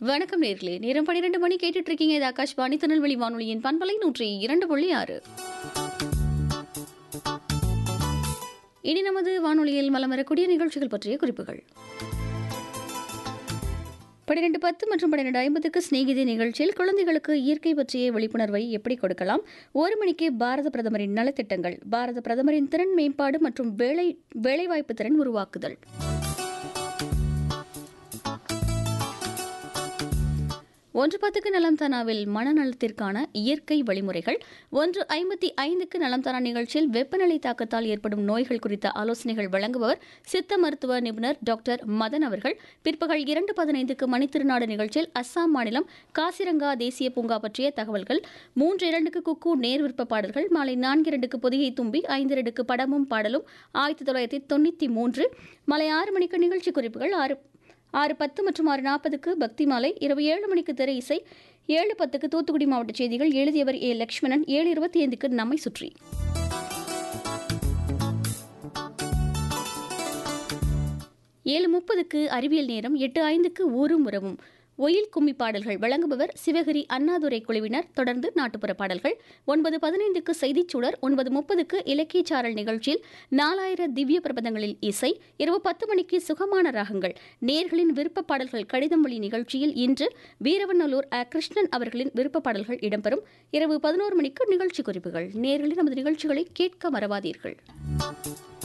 வணக்கம் நேர்களே நேரம் பன்னிரெண்டு மணி கேட்டுட்டு இருக்கீங்க இது ஆகாஷ்வாணி திருநெல்வேலி வானொலியின் பண்பலை நூற்றி இரண்டு புள்ளி ஆறு இனி நமது வானொலியில் மலம் வரக்கூடிய நிகழ்ச்சிகள் பற்றிய குறிப்புகள் பன்னிரெண்டு பத்து மற்றும் பன்னிரெண்டு ஐம்பதுக்கு சிநேகிதி நிகழ்ச்சியில் குழந்தைகளுக்கு இயற்கை பற்றிய விழிப்புணர்வை எப்படி கொடுக்கலாம் ஒரு மணிக்கு பாரத பிரதமரின் நலத்திட்டங்கள் பாரத பிரதமரின் திறன் மேம்பாடு மற்றும் வேலை வேலைவாய்ப்பு திறன் உருவாக்குதல் ஒன்று பத்துக்கு நலம் தானாவில் மனநலத்திற்கான இயற்கை வழிமுறைகள் ஒன்று ஐம்பத்தி ஐந்துக்கு நலம் தானா நிகழ்ச்சியில் வெப்பநிலை தாக்கத்தால் ஏற்படும் நோய்கள் குறித்த ஆலோசனைகள் வழங்குபவர் சித்த மருத்துவ நிபுணர் டாக்டர் மதன் அவர்கள் பிற்பகல் இரண்டு பதினைந்துக்கு மணித்திருநாடு நிகழ்ச்சியில் அஸ்ஸாம் மாநிலம் காசிரங்கா தேசிய பூங்கா பற்றிய தகவல்கள் மூன்று இரண்டுக்கு குக்கு நேர் விருப்ப பாடல்கள் மாலை நான்கு இரண்டுக்கு பொதிகை தும்பி ஐந்து இரண்டுக்கு படமும் பாடலும் ஆயிரத்தி தொள்ளாயிரத்தி தொண்ணூற்றி மூன்று மாலை ஆறு மணிக்கு நிகழ்ச்சி குறிப்புகள் ஆறு ஆறு பத்து மற்றும் ஆறு நாற்பதுக்கு பக்தி மாலை இரவு ஏழு மணிக்கு திரை இசை ஏழு பத்துக்கு தூத்துக்குடி மாவட்ட செய்திகள் எழுதியவர் ஏ லட்சுமணன் ஏழு இருபத்தி ஐந்துக்கு நம்மை சுற்றி ஏழு முப்பதுக்கு அறிவியல் நேரம் எட்டு ஐந்துக்கு ஊரும் உறவும் ஒயில் கும்மி பாடல்கள் வழங்குபவர் சிவகிரி அண்ணாதுரை குழுவினர் தொடர்ந்து நாட்டுப்புற பாடல்கள் ஒன்பது பதினைந்துக்கு செய்திச் சுடர் ஒன்பது முப்பதுக்கு இலக்கிய சாரல் நிகழ்ச்சியில் நாலாயிர திவ்ய பிரபந்தங்களில் இசை இரவு பத்து மணிக்கு சுகமான ராகங்கள் நேர்களின் விருப்ப பாடல்கள் கடிதம் வழி நிகழ்ச்சியில் இன்று வீரவநல்லூர் அ. கிருஷ்ணன் அவர்களின் விருப்ப பாடல்கள் இடம்பெறும் இரவு பதினோரு மணிக்கு நிகழ்ச்சி குறிப்புகள் நேர்களின் நமது நிகழ்ச்சிகளை கேட்க மறவாதீர்கள்